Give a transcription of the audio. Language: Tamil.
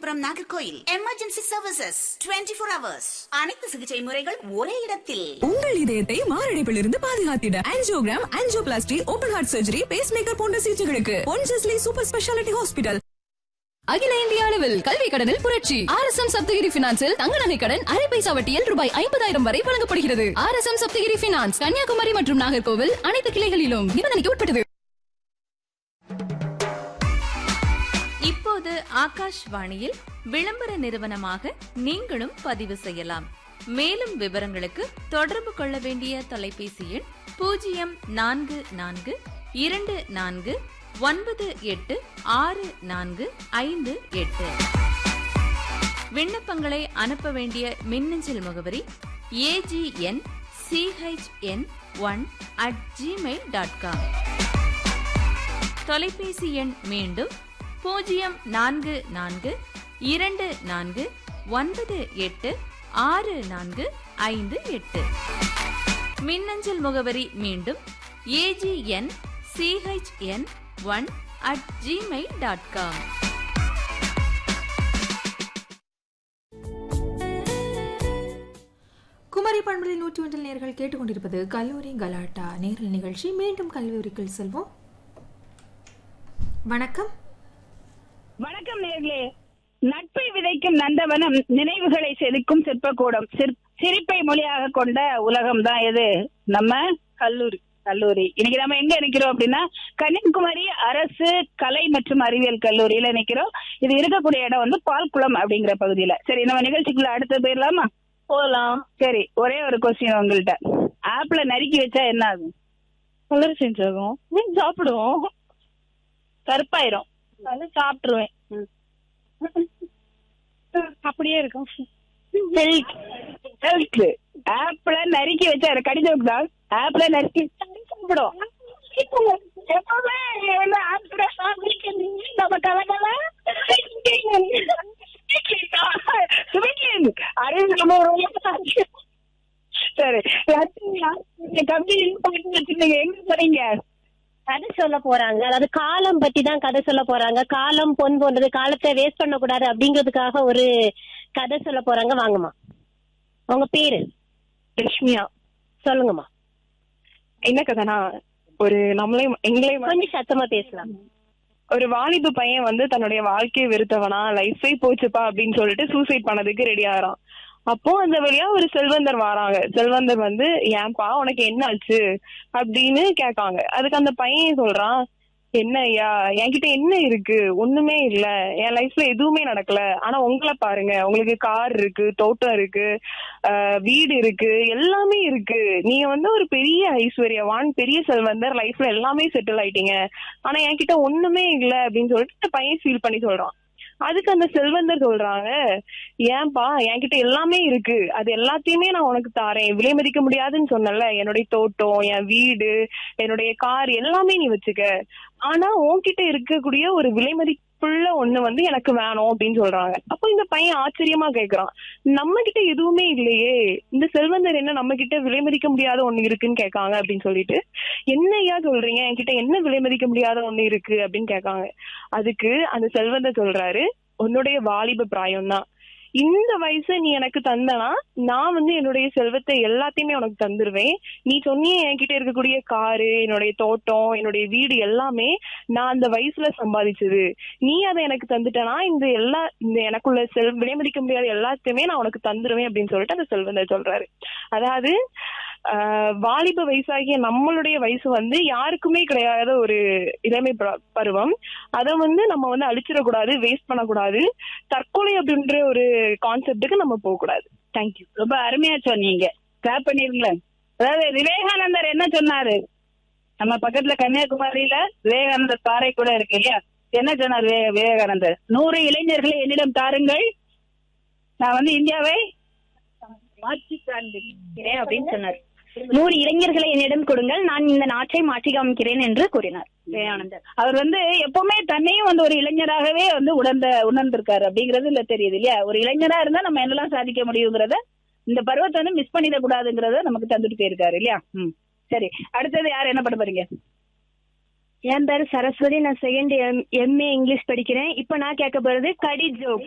Ramanathapuram Nagercoil emergency services 24 four hours அனைத்து சிகிச்சை முறைகள் ஒரே இடத்தில் உங்கள் இதயத்தை மாரடைப்பிலிருந்து பாதுகாத்திட angiogram angioplasty open heart surgery pacemaker போன்ற சிகிச்சைகளுக்கு பொன்ஜஸ்லி சூப்பர் ஸ்பெஷாலிட்டி ஹாஸ்பிட்டல் அகில இந்திய அளவில் கல்வி கடனில் புரட்சி ஆர் எஸ் எம் சப்தகிரி பினான்சில் தங்க நகை கடன் அரை பைசா வட்டியில் ரூபாய் ஐம்பதாயிரம் வரை வழங்கப்படுகிறது R S M Sapthagiri finance Kanyakumari மற்றும் நாகர்கோவில் அனைத்து கிளைகளிலும் நிபந்தனைக்கு உட்பட்டது இப்போது ஆகாஷ்வாணியில் விளம்பர நிறுவனமாக நீங்களும் பதிவு செய்யலாம் மேலும் விவரங்களுக்கு தொடர்பு கொள்ள வேண்டிய தொலைபேசி எண் பூஜ்ஜியம் நான்கு நான்கு இரண்டு நான்கு ஒன்பது எட்டு ஆறு நான்கு ஐந்து எட்டு விண்ணப்பங்களை அனுப்ப வேண்டிய மின்னஞ்சல் முகவரி AGN CHN one at Gmail dot com தொலைபேசி எண் மீண்டும் பூஜ்ஜியம் நான்கு நான்கு இரண்டு நான்கு ஒன்பது எட்டு ஆறு நான்கு ஐந்து எட்டு மின்னஞ்சல் முகவரி மீண்டும் AGN CHN one at Gmail dot com Kumari பண்பலை நூற்றி ஒன்றில் நேர்கள் கேட்டுக்கொண்டிருப்பது கல்லூரி கலாட்டா நேரல் நிகழ்ச்சி மீண்டும் கல்லூரிக்குள் செல்வோம் வணக்கம் வணக்கம் நேர்களே நட்பை விதைக்கும் நந்தவனம் நினைவுகளை செதுக்கும் சிற்பக்கூடம் சிற்- சிரிப்பை மொழியாக கொண்ட உலகம் தான் எது நம்ம கல்லூரி கல்லூரி இன்னைக்கு நம்ம எங்க நிக்கிறோம் அப்படின்னா கன்னியாகுமரி அரசு கலை மற்றும் அறிவியல் கல்லூரியில நிக்கிறோம் இது இருக்கக்கூடிய இடம் வந்து பால்குளம் அப்படிங்கிற பகுதியில சரி நம்ம நிகழ்ச்சிக்குள்ள அடுத்து போயிடலாமா போலாம் சரி ஒரே ஒரு கொஸ்டின் உங்கள்கிட்ட ஆப்ல நறுக்கி வச்சா என்ன ஆகும் கலர் சேஞ்ச் ஆகும் சாப்பிடுவோம் கருப்பாயிரும் வந்து சாப்பிட்டுருவேன் அப்படியே இருக்கும் ஹெல்த் ஆப்பிள நறுக்கி வச்சா அது கடித தான் ஆப்பிள நறுக்கி வச்சா சாப்பிடும் எப்பவுமே வந்து ஆப்பிள சாப்பிட்டு நம்ம கலக்கல சரி கம்பெனி வச்சிருந்தீங்க எங்க போறீங்க கதை சொல்ல போறாங்க அதாவது காலம் பத்தி தான் கதை சொல்ல போறாங்க காலம் பொன் போன்றது காலத்தை வேஸ்ட் பண்ண கூடாது அப்படிங்கிறதுக்காக ஒரு கதை சொல்ல போறாங்க வாங்கம்மா உங்க பேரு லட்சுமியா சொல்லுங்கம்மா என்ன கதைனா ஒரு நம்மளே எங்களே ம- கொஞ்சம் சத்தமா பேசலாம் ஒரு வாலிப பையன் வந்து தன்னுடைய வாழ்க்கையை வெறுத்தவனா லைஃபே போச்சுப்பா அப்படின்னு சொல்லிட்டு சூசைட் பண்ணதுக்கு ரெடி ஆகிறான் அப்போ அந்த வழியா ஒரு செல்வந்தர் வராங்க செல்வந்தர் வந்து ஏன்பா உனக்கு என்ன ஆச்சு அப்படின்னு கேட்காங்க அதுக்கு அந்த பையன் சொல்றான் என்ன ஐயா என்கிட்ட என்ன இருக்கு ஒண்ணுமே இல்ல என் லைஃப்ல எதுவுமே நடக்கல ஆனா உங்களை பாருங்க உங்களுக்கு கார் இருக்கு தோட்டம் இருக்கு ஆஹ் வீடு இருக்கு எல்லாமே இருக்கு நீங்க வந்து ஒரு பெரிய ஐஸ்வர்யவான் பெரிய செல்வந்தர் லைஃப்ல எல்லாமே செட்டில் ஆயிட்டீங்க ஆனா என்கிட்ட ஒண்ணுமே இல்ல அப்படின்னு சொல்லிட்டு இந்த பையன் ஃபீல் பண்ணி சொல்றான் அதுக்கு அந்த செல்வந்தர் சொல்றாங்க ஏன்பா என்கிட்ட எல்லாமே இருக்கு அது எல்லாத்தையுமே நான் உனக்கு தாரேன் விலை மதிக்க முடியாதுன்னு சொன்னல என்னுடைய தோட்டம் என் வீடு என்னுடைய கார் எல்லாமே நீ வச்சுக்க ஆனா உன்கிட்ட இருக்கக்கூடிய ஒரு விலை மதிப்புள்ள ஒண்ணு வந்து எனக்கு வேணும் அப்படின்னு சொல்றாங்க அப்போ இந்த பையன் ஆச்சரியமா கேக்குறான் நம்ம கிட்ட எதுவுமே இல்லையே இந்த செல்வந்தர் என்ன நம்ம கிட்ட விலை மதிக்க முடியாத ஒண்ணு இருக்குன்னு கேட்காங்க அப்படின்னு சொல்லிட்டு என்ன ஐயா சொல்றீங்க என்கிட்ட என்ன விலை மதிக்க முடியாத ஒண்ணு இருக்கு அப்படின்னு கேட்காங்க அதுக்கு அந்த செல்வந்தர் சொல்றாரு உன்னுடைய வாலிப பிராயம் தான் இந்த வயசு நீ எனக்கு தந்தனா நான் வந்து என்னுடைய செல்வத்தை எல்லாத்தையுமே உனக்கு தந்துருவேன் நீ சொன்னியே என்கிட்ட இருக்கக்கூடிய காரு என்னுடைய தோட்டம் என்னுடைய வீடு எல்லாமே நான் அந்த வயசுல சம்பாதிச்சது நீ அதை எனக்கு தந்துட்டனா இந்த எல்லா இந்த எனக்குள்ள செல் விலைமதிக்க முடியாத எல்லாத்தையுமே நான் உனக்கு தந்துருவேன் அப்படின்னு சொல்லிட்டு அந்த செல்வந்தர் சொல்றாரு அதாவது ஆஹ் வாலிப வயசாகிய நம்மளுடைய வயசு வந்து யாருக்குமே கிடையாத ஒரு இளமை ப- பருவம் அதை வந்து நம்ம வந்து அழிச்சிடக்கூடாது வேஸ்ட் பண்ணக்கூடாது தற்கொலை அப்படின்ற ஒரு கான்செப்டுக்கு நம்ம போக கூடாது தேங்க்யூ ரொம்ப அருமையா சொன்னீங்க கிளாப் பண்ணிருங்களேன் அதாவது விவேகானந்தர் என்ன சொன்னாரு நம்ம பக்கத்துல கன்னியாகுமரியில விவேகானந்தர் பாறை கூட இருக்கு இல்லையா என்ன சொன்னார் விவே- விவேகானந்தர் நூறு இளைஞர்களை என்னிடம் தாருங்கள் நான் வந்து இந்தியாவை மாற்றி காண்பிக்கிறேன் அப்படின்னு சொன்னார் நூறு இளைஞர்களை என்னிடம் கொடுங்கள் நான் இந்த நாட்டை மாற்றி காமிக்கிறேன் என்று கூறினார் விவேகானந்தர் அவர் வந்து எப்பவுமே தன்னையும் வந்து ஒரு இளைஞராகவே வந்து உணர்ந்த உணர்ந்திருக்காரு அப்படிங்கறது இல்ல தெரியுது இல்லையா ஒரு இளைஞரா இருந்தா நம்ம என்னெல்லாம் சாதிக்க முடியுங்கிறத இந்த பருவத்தை வந்து மிஸ் பண்ணிட கூடாதுங்கிறத நமக்கு தந்துட்டு போயிருக்காரு இல்லையா ம் சரி அடுத்தது யார் என்ன பண்ண போறீங்க என் பேரு சரஸ்வதி நான் செகண்ட் எம்ஏ இங்கிலீஷ் படிக்கிறேன் இப்ப நான் கேட்க போறது கடி ஜோக்